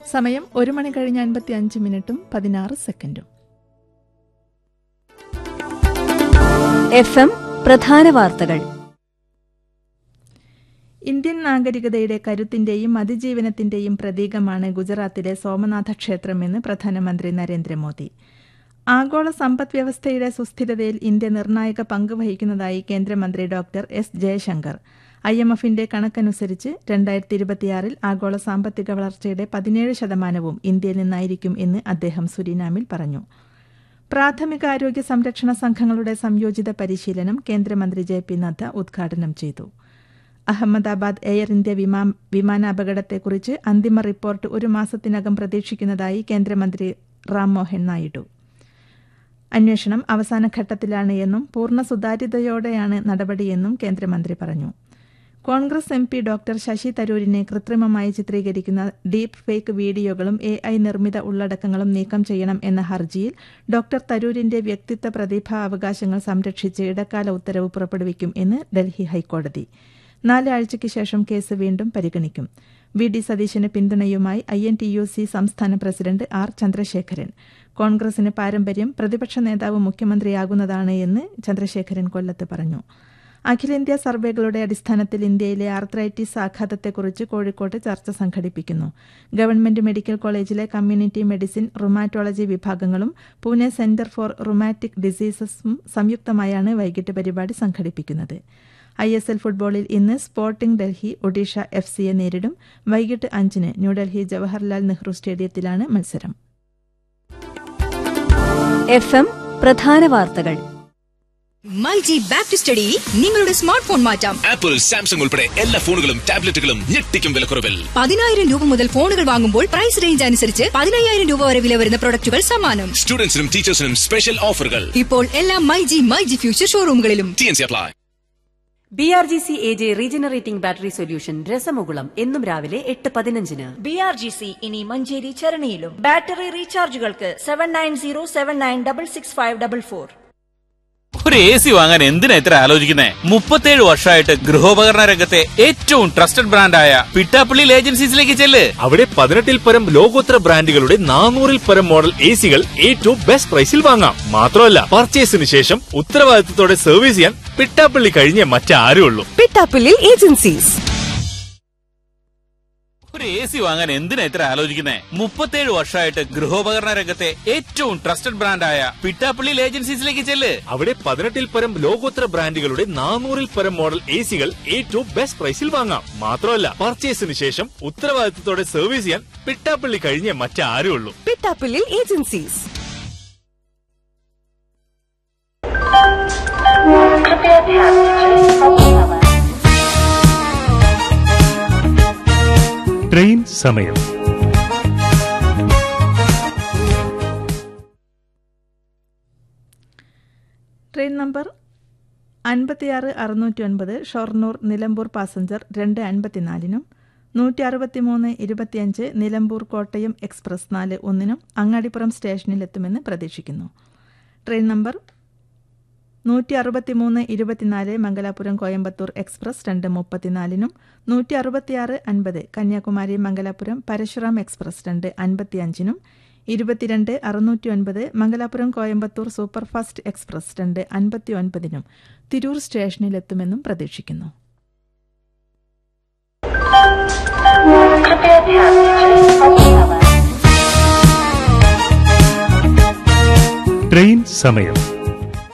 സമയം ഒരു മണി കഴിഞ്ഞ് അൻപത്തി അഞ്ച് മിനിറ്റും പതിനാറ് സെക്കൻഡും എഫ് എം പ്രധാന വാർത്തകൾ ഇന്ത്യൻ നാഗരികതയുടെ കരുത്തിന്റെയും അതിജീവനത്തിന്റെയും പ്രതീകമാണ് ഗുജറാത്തിലെ സോമനാഥ ക്ഷേത്രമെന്ന് പ്രധാനമന്ത്രി നരേന്ദ്രമോദി ആഗോള സമ്പദ് വ്യവസ്ഥയുടെ സുസ്ഥിരതയിൽ ഇന്ത്യ നിർണായക പങ്ക് വഹിക്കുന്നതായി കേന്ദ്രമന്ത്രി doctor S Jaishankar I M എഫിന്റെ കണക്കനുസരിച്ച് രണ്ടായിരത്തി ഇരുപത്തിയാറിൽ ആഗോള സാമ്പത്തിക വളർച്ചയുടെ പതിനേഴ് ശതമാനവും ഇന്ത്യയിൽ നിന്നായിരിക്കും എന്ന് അദ്ദേഹം സുരിനാമിൽ പറഞ്ഞു പ്രാഥമികാരോഗ്യ സംരക്ഷണ സംഘങ്ങളുടെ സംയോജിത പരിശീലനം കേന്ദ്രമന്ത്രി ജെ പി നദ്ദ ഉദ്ഘാടനം ചെയ്തു അഹമ്മദാബാദ് എയർ ഇന്ത്യ വിമാ വിമാനാപകടത്തെക്കുറിച്ച് അന്തിമ റിപ്പോർട്ട് ഒരു മാസത്തിനകം പ്രതീക്ഷിക്കുന്നതായി കേന്ദ്രമന്ത്രി റാം മോഹൻ നായിഡു അന്വേഷണം അവസാന ഘട്ടത്തിലാണ് എന്നും പൂർണ്ണ സുതാര്യതയോടെയാണ് നടപടിയെന്നും കേന്ദ്രമന്ത്രി പറഞ്ഞു Congress M P doctor Shashi തരൂരിനെ കൃത്രിമമായി ചിത്രീകരിക്കുന്ന ഡീപ് ഫേക്ക് വീഡിയോകളും എ ഐ നിർമ്മിത ഉള്ളടക്കങ്ങളും നീക്കം ചെയ്യണം എന്ന ഹർജിയിൽ ഡോക്ടർ തരൂരിന്റെ വ്യക്തിത്വ പ്രതിഭാ അവകാശങ്ങൾ സംരക്ഷിച്ച് ഇടക്കാല ഉത്തരവ് പുറപ്പെടുവിക്കും എന്ന് ഡൽഹി ഹൈക്കോടതി നാലാഴ്ചയ്ക്ക് ശേഷം കേസ് വീണ്ടും പരിഗണിക്കും വി ഡി സതീശന് പിന്തുണയുമായി I N T U C സംസ്ഥാന പ്രസിഡന്റ് ആർ ചന്ദ്രശേഖരൻ കോൺഗ്രസിന് പാരമ്പര്യം പ്രതിപക്ഷ നേതാവ് മുഖ്യമന്ത്രിയാകുന്നതാണ് എന്ന് ചന്ദ്രശേഖരൻ കൊല്ലത്ത് പറഞ്ഞു അഖിലേന്ത്യാ സർവേകളുടെ അടിസ്ഥാനത്തിൽ ഇന്ത്യയിലെ ആർത്രൈറ്റിസ് ആഘാതത്തെക്കുറിച്ച് കോഴിക്കോട്ട് ചർച്ച സംഘടിപ്പിക്കുന്നു ഗവൺമെന്റ് മെഡിക്കൽ കോളേജിലെ കമ്മ്യൂണിറ്റി മെഡിസിൻ റുമാറ്റോളജി വിഭാഗങ്ങളും പൂനെ സെന്റർ ഫോർ റുമാറ്റിക് ഡിസീസസും സംയുക്തമായാണ് വൈകിട്ട് പരിപാടി സംഘടിപ്പിക്കുന്നത് ഐ എസ് എൽ ഫുട്ബോളിൽ ഇന്ന് സ്പോർട്ടിംഗ് ഡൽഹി ഒഡീഷ എഫ് സിയെ നേരിടും വൈകിട്ട് അഞ്ചിന് ന്യൂഡൽഹി ജവഹർലാൽ നെഹ്റു സ്റ്റേഡിയത്തിലാണ് മത്സരം എഫ് എം പ്രധാന വാർത്തകൾ മൈജി ബാക്ക് ടു സ്റ്റഡി നിങ്ങളുടെ സ്മാർട്ട് ഫോൺ മാറ്റാം ആപ്പിൾ സാംസങ് ഉൾപ്പെടെ എല്ലാ ഫോണുകളും ടാബ്ലറ്റുകളും ഞെട്ടിക്കും വിലക്കുറവിൽ പതിനായിരം രൂപ മുതൽ ഫോണുകൾ വാങ്ങുമ്പോൾ പ്രൈസ് റേഞ്ച് അനുസരിച്ച് പതിനയ്യായിരം രൂപ വരെ വില വരുന്ന പ്രൊഡക്റ്റുകൾ സമ്മാനം സ്റ്റുഡൻസിനും ടീച്ചേഴ്സിനും സ്പെഷ്യൽ ഓഫറുകൾ ഇപ്പോൾ എല്ലാ മൈജി മൈജി ഫ്യൂച്ചർ ഷോറൂമുകളിലും T N C apply B R G C A J regenerating battery solution രസമുകുളം എന്നും രാവിലെ എട്ട് പതിനഞ്ചിന് ബി ആർ ജി സി ഇനി മഞ്ചേരി ചരണിയിലും ബാറ്ററി റീചാർജുകൾക്ക് seven nine zero seven nine double six five double four ഒരു എ സി വാങ്ങാൻ എന്തിനാ ഇത്ര ആലോചിക്കുന്നേ മുപ്പത്തേഴ് വർഷമായിട്ട് ഗൃഹോപകരണ രംഗത്തെ ഏറ്റവും ട്രസ്റ്റഡ് ബ്രാൻഡായ പിട്ടാപ്പള്ളി ഏജൻസീസിലേക്ക് ചെല്ല് അവിടെ പതിനെട്ടിൽ പരം ലോകോത്തര ബ്രാൻഡുകളുടെ നാനൂറിൽ പരം മോഡൽ എ സികൾ ഏറ്റവും ബെസ്റ്റ് പ്രൈസിൽ വാങ്ങാം മാത്രമല്ല പർച്ചേസിന് ശേഷം ഉത്തരവാദിത്തത്തോടെ സർവീസ് ചെയ്യാൻ പിട്ടാപ്പള്ളി കഴിഞ്ഞേ മറ്റാരും ഉള്ളൂ പിട്ടാപ്പിള്ളി ഏജൻസീസ് ഒരു എ സി വാങ്ങാൻ എന്തിനാ ഇത്ര ആലോചിക്കുന്നേ മുപ്പത്തേഴ് വർഷമായിട്ട് ഗൃഹോപകരണ രംഗത്തെ ഏറ്റവും ട്രസ്റ്റഡ് ബ്രാൻഡായ പിട്ടാപ്പള്ളി ഏജൻസീസിലേക്ക് ചെല്ല് അവിടെ പതിനെട്ടിൽ പരം ലോകോത്തര ബ്രാൻഡുകളുടെ നാനൂറിൽ പരം മോഡൽ എ സികൾ ഏറ്റവും ബെസ്റ്റ് പ്രൈസിൽ വാങ്ങാം മാത്രമല്ല പർച്ചേസിന് ശേഷം ഉത്തരവാദിത്തത്തോടെ സർവീസ് ചെയ്യാൻ പിട്ടാപ്പള്ളി കഴിഞ്ഞേ മറ്റാരും ഉള്ളൂ പിട്ടാപ്പിള്ളി ഏജൻസീസ് ട്രെയിൻ സമയം ട്രെയിൻ നമ്പർ അൻപത്തിയാറ് അറുന്നൂറ്റി ഒൻപത് ഷൊർണൂർ നിലമ്പൂർ പാസഞ്ചർ രണ്ട് അൻപത്തിനാലിനും നൂറ്റി അറുപത്തിമൂന്ന് ഇരുപത്തിയഞ്ച് നിലമ്പൂർ കോട്ടയം എക്സ്പ്രസ് നാല് ഒന്നിനും അങ്ങാടിപ്പുറം സ്റ്റേഷനിലെത്തുമെന്ന് പ്രതീക്ഷിക്കുന്നു ട്രെയിൻ നമ്പർ നൂറ്റി അറുപത്തിമൂന്ന് ഇരുപത്തിനാല് മംഗലാപുരം കോയമ്പത്തൂർ എക്സ്പ്രസ് രണ്ട് മുപ്പത്തിനാലിനും നൂറ്റി അറുപത്തിയാറ് അൻപത് കന്യാകുമാരി മംഗലാപുരം പരശുറാം എക്സ്പ്രസ് രണ്ട് അൻപത്തിയഞ്ചിനും ഇരുപത്തിരണ്ട് അറുന്നൂറ്റി ഒൻപത് മംഗലാപുരം കോയമ്പത്തൂർ സൂപ്പർഫാസ്റ്റ് എക്സ്പ്രസ് രണ്ട് അൻപത്തി ഒൻപതിനും തിരൂർ സ്റ്റേഷനിലെത്തുമെന്നും പ്രതീക്ഷിക്കുന്നു ട്രെയിൻ സമയം